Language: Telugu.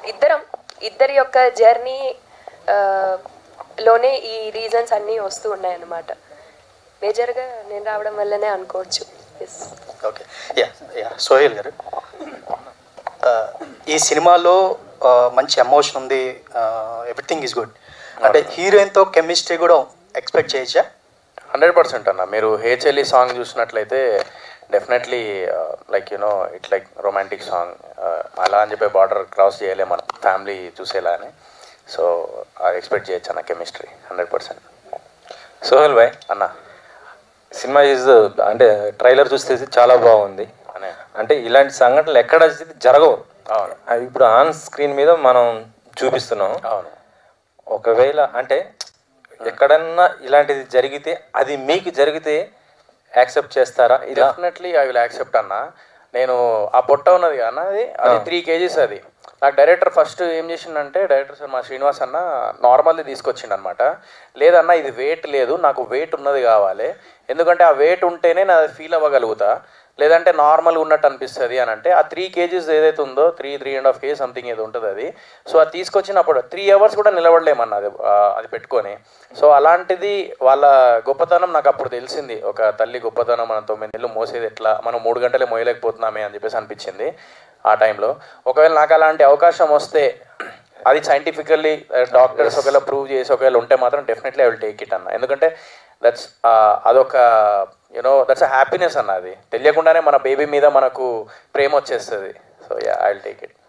ఇద్దరం ఇద్దరి యొక్క జర్నీ లోనే ఈ రీజన్స్ అన్నీ వస్తూ ఉన్నాయన్నమాట మేజర్గా నేను రావడం వల్లనే అనుకోవచ్చు yes okay ya ya Sohail garu ఆ, ఈ సినిమాలో ఆ, మంచి ఎమోషన్ ఉంది ఎవ్రీథింగ్ ఈజ్ గుడ్ అంటే హీరోయిన్తో కెమిస్ట్రీ కూడా ఎక్స్పెక్ట్ చేయొచ్చా హండ్రెడ్ పర్సెంట్ అన్న మీరు హే చెల్లి సాంగ్ చూసినట్లయితే definitely like you know it like romantic song అలా అని చెప్పి బార్డర్ క్రాస్ చేయలే మన ఫ్యామిలీ చూసేలా అని సో అది ఎక్స్పెక్ట్ చేయొచ్చు అన్న chemistry hundred percent Sohail bhai అన్న సినిమా ఈజ్ అంటే ట్రైలర్ చూస్తే చాలా బాగుంది అనే అంటే ఇలాంటి సంఘటనలు ఎక్కడ జరగవు అవును అది ఇప్పుడు ఆన్ స్క్రీన్ మీద మనం చూపిస్తున్నాం అవును ఒకవేళ అంటే ఎక్కడన్నా ఇలాంటిది జరిగితే అది మీకు జరిగితే యాక్సెప్ట్ చేస్తారా ఇలా డెఫినెట్లీ ఐ విల్ యాక్సెప్ట్ అన్న నేను ఆ పొట్ట ఉన్నది అన్న అది అది త్రీ కేజీస్ అది నాకు డైరెక్టర్ ఫస్ట్ ఏం చేసిండంటే డైరెక్టర్ సార్ మా శ్రీనివాస్ అన్న నార్మల్ది తీసుకొచ్చిండు అనమాట లేదన్న ఇది వెయిట్ లేదు నాకు వెయిట్ ఉన్నది కావాలి ఎందుకంటే ఆ వెయిట్ ఉంటేనే నా ఫీల్ అవ్వగలుగుతా లేదంటే నార్మల్గా ఉన్నట్టు అనిపిస్తుంది అని అంటే ఆ త్రీ కేజీస్ ఏదైతే ఉందో three three and half KG something ఏదో ఉంటుంది అది సో అది తీసుకొచ్చినప్పుడు త్రీ అవర్స్ కూడా నిలబడలేమన్న అది ఆ, అది పెట్టుకొని సో అలాంటిది వాళ్ళ గొప్పతనం నాకు అప్పుడు తెలిసింది ఒక తల్లి గొప్పతనం మనం తొమ్మిది నెలలు మోసేది ఎట్లా మనం మూడు గంటలే మోయలేకపోతున్నామే అని చెప్పేసి అనిపించింది ఆ టైంలో ఒకవేళ నాకు అలాంటి అవకాశం వస్తే అది సైంటిఫికల్లీ డాక్టర్స్ ఒకవేళ ప్రూవ్ చేసి ఒకవేళ ఉంటే మాత్రం definitely I will take it అన్న ఎందుకంటే దట్స్ అదొక యూనో దట్స్ అ హ్యాపీనెస్ అన్న అది తెలియకుండానే మన బేబీ మీద మనకు ప్రేమ వచ్చేస్తుంది so ya I will take it